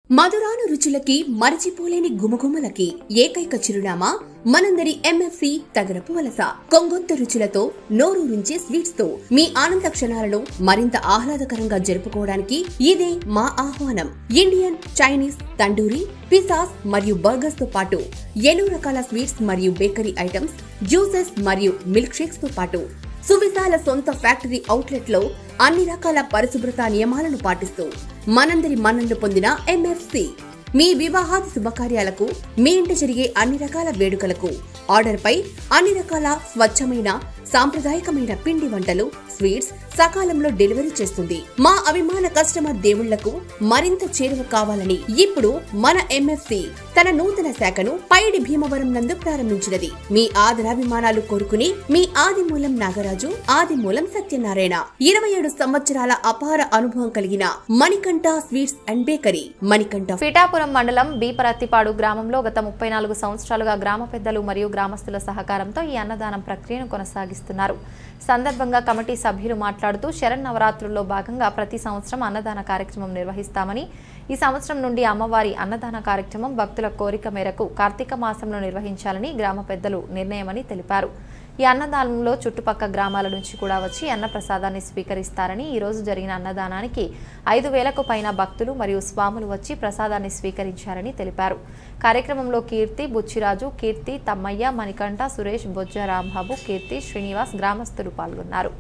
మధురాను రుచులకి మరచిపోలేని గుమగుమలకి ఏకైక చిరునామా మనందరి ఎంఎఫ్సి తగరపు వలస కొంగొంత రుచులతో నోరూరించే స్వీట్స్ తో మీ ఆనంద క్షణాలను మరింత ఆహ్లాదకరంగా జరుపుకోవడానికి ఇదే మా ఆహ్వానం ఇండియన్ చైనీస్ తండూరి పిసాస్ మరియు బర్గర్స్ తో పాటు ఎన్నో రకాల స్వీట్స్ మరియు బేకరీ ఐటమ్స్ జ్యూసెస్ మరియు మిల్క్ షేక్స్ తో పాటు సువిశాల సొంత ఫ్యాక్టరీ అవుట్లెట్ లో అన్ని రకాల పరిశుభ్రత నియమాలను పాటిస్తూ మనందరి మన్ననలు పొందిన ఎంఎఫ్సి మీ వివాహాది శుభకార్యాలకు మీ ఇంట జరిగే అన్ని రకాల వేడుకలకు ఆర్డర్ పై అన్ని రకాల స్వచ్ఛమైన సాంప్రదాయకమైన పిండి వంటలు స్వీట్స్ సకాలంలో డెలివరీ చేస్తుంది మా అభిమాన కస్టమర్ దేవుళ్లకు మరింత చేరువ కావాలని ఇప్పుడు మన ఎంఎఫ్సి తన నూతన శాఖను పైడి భీమవరం నందు ప్రారంభించినది మీ ఆదరాభిమానాలు కోరుకుని మీ ఆదిమూలం నాగరాజు ఆదిమూలం సత్యనారాయణ ఇరవై ఏడు సంవత్సరాల అపార అనుభవం కలిగిన Manikanta sweets and bakery Manikanta Pithapuram మండలం బీపరత్తిపాడు గ్రామంలో గత ముప్పై నాలుగు సంవత్సరాలుగా గ్రామ పెద్దలు మరియు గ్రామస్తుల సహకారంతో ఈ అన్నదానం ప్రక్రియను కొనసాగిస్తున్నారు సందర్భంగా కమిటీ సభ్యులు మాట్లాడుతూ శరన్నవరాత్రుల్లో భాగంగా ప్రతి సంవత్సరం అన్నదాన కార్యక్రమం నిర్వహిస్తామని ఈ సంవత్సరం నుండి అమ్మవారి అన్నదాన కార్యక్రమం భక్తుల కోరిక మేరకు కార్తీక మాసంలో నిర్వహించాలని గ్రామ పెద్దలు నిర్ణయమని తెలిపారు ఈ అన్నదానంలో చుట్టుపక్క గ్రామాల నుంచి కూడా వచ్చి అన్న ప్రసాదాన్ని స్వీకరిస్తారని ఈ రోజు జరిగిన అన్నదానానికి ఐదు వేలకు పైన భక్తులు మరియు స్వాములు వచ్చి ప్రసాదాన్ని స్వీకరించారని తెలిపారు కార్యక్రమంలో కీర్తి బుచ్చిరాజు కీర్తి తమ్మయ్య మణికంఠ సురేష్ బొజ్జ రాంబాబు కీర్తి శ్రీనివాస్ గ్రామస్తులు పాల్గొన్నారు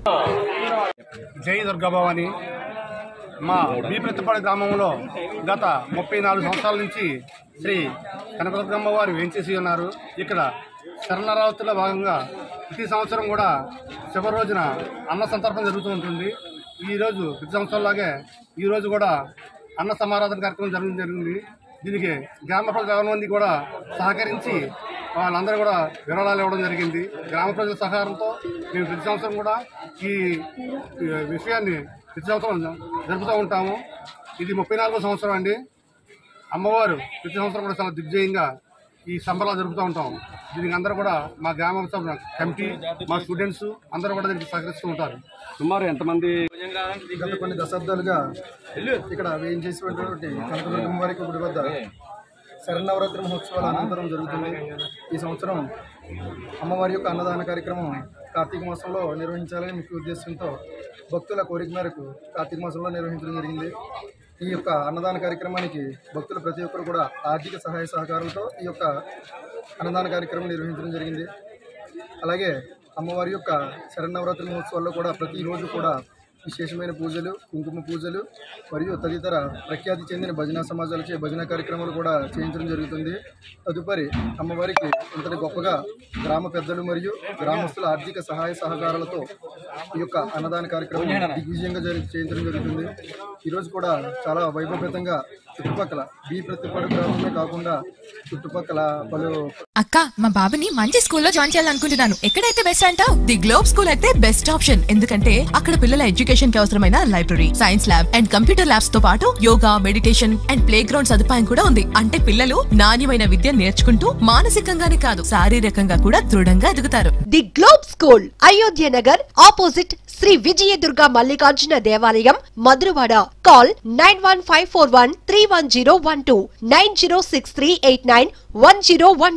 జై దుర్గాభవాని మా బీప్రతిపాడు గ్రామంలో గత ముప్పై నాలుగు సంవత్సరాల నుంచి శ్రీ కనకదుర్గమ్మ వారు వేంచేసి ఉన్నారు ఇక్కడ శరణరావతిలో భాగంగా ప్రతి సంవత్సరం కూడా శుభ రోజున అన్న సంతర్పణ జరుగుతూ ఉంటుంది ఈరోజు ప్రతి సంవత్సరంలాగే ఈరోజు కూడా అన్న సమారాధన కార్యక్రమం జరగడం జరిగింది దీనికి గ్రామ ప్రజలు చాలా మంది కూడా సహకరించి వాళ్ళందరూ కూడా విరాళాలు ఇవ్వడం జరిగింది గ్రామ ప్రజల సహకారంతో మేము ప్రతి సంవత్సరం కూడా ఈ ఈ విషయాన్ని ప్రతి సంవత్సరం జరుపుతూ ఉంటాము ఇది ముప్పై నాలుగో సంవత్సరం అండి అమ్మవారు ప్రతి సంవత్సరం కూడా చాలా దిగ్జయంగా ఈ సంబరాలు జరుపుతూ ఉంటాం దీనికి అందరూ కూడా మా గ్రామ సభ కమిటీ మా స్టూడెంట్స్ అందరూ కూడా దీనికి సహకరిస్తూ ఉంటారు సుమారు ఎంతమంది గత కొన్ని దశాబ్దాలుగా ఇక్కడ వేయించేసినటువంటి కనకదుర్గమ్మ వారి గుడి వద్ద శరన్నవరాత్రి మహోత్సవాల అనంతరం జరుగుతుంది ఈ సంవత్సరం అమ్మవారి యొక్క అన్నదాన కార్యక్రమం కార్తీక మాసంలో నిర్వహించాలని ముఖ్య ఉద్దేశంతో భక్తుల కోరిక మేరకు కార్తీక మాసంలో నిర్వహించడం జరిగింది ఈ యొక్క అన్నదాన కార్యక్రమానికి భక్తులు ప్రతి ఒక్కరు కూడా ఆర్థిక సహాయ సహకారాలతో ఈ యొక్క అన్నదాన కార్యక్రమం నిర్వహించడం జరిగింది అలాగే అమ్మవారి యొక్క శరన్నవరాత్రి మహోత్సవాల్లో కూడా ప్రతిరోజు కూడా విశేషమైన పూజలు కుంకుమ పూజలు మరియు తదితర ప్రఖ్యాతి చెందిన భజన సమాజాలచే భజన కార్యక్రమాలు కూడా చేయించడం జరుగుతుంది తదుపరి అమ్మవారికి ఇంతటి గొప్పగా గ్రామ పెద్దలు మరియు గ్రామస్తుల ఆర్థిక సహాయ సహకారాలతో ఈ యొక్క అన్నదాన కార్యక్రమం దిగ్విజయంగా జరి చేయించడం జరుగుతుంది ఈరోజు కూడా చాలా వైభవపేతంగా చుట్టుపక్కల బీ ప్రతిపాడు గ్రామమే కాకుండా చుట్టుపక్కల పలు అక్క మా బాబుని మంచి స్కూల్లో జాయిన్ చేయాలనుకుంటున్నాను ఎక్కడైతే బెస్ట్ అంటావు ది గ్లోబ్ స్కూల్ అయితే బెస్ట్ ఆప్షన్ ఎందుకంటే అక్కడ పిల్లల ఎడ్యుకేషన్ కి అవసరమైన library science lab and computer labs తో పాటు yoga meditation and playground సదుపాయం కూడా ఉంది అంటే పిల్లలు నాణ్యమైన విద్య నేర్చుకుంటూ మానసికంగానే కాదు శారీరకంగా కూడా దృఢంగా ఎదుగుతారు the globe school Ayodhya Nagar opposite Shri Vijayadurga Mallikarjuna దేవాలయం Madhurawada call nine one five four one three one zero one two nine zero six three eight nine one zero one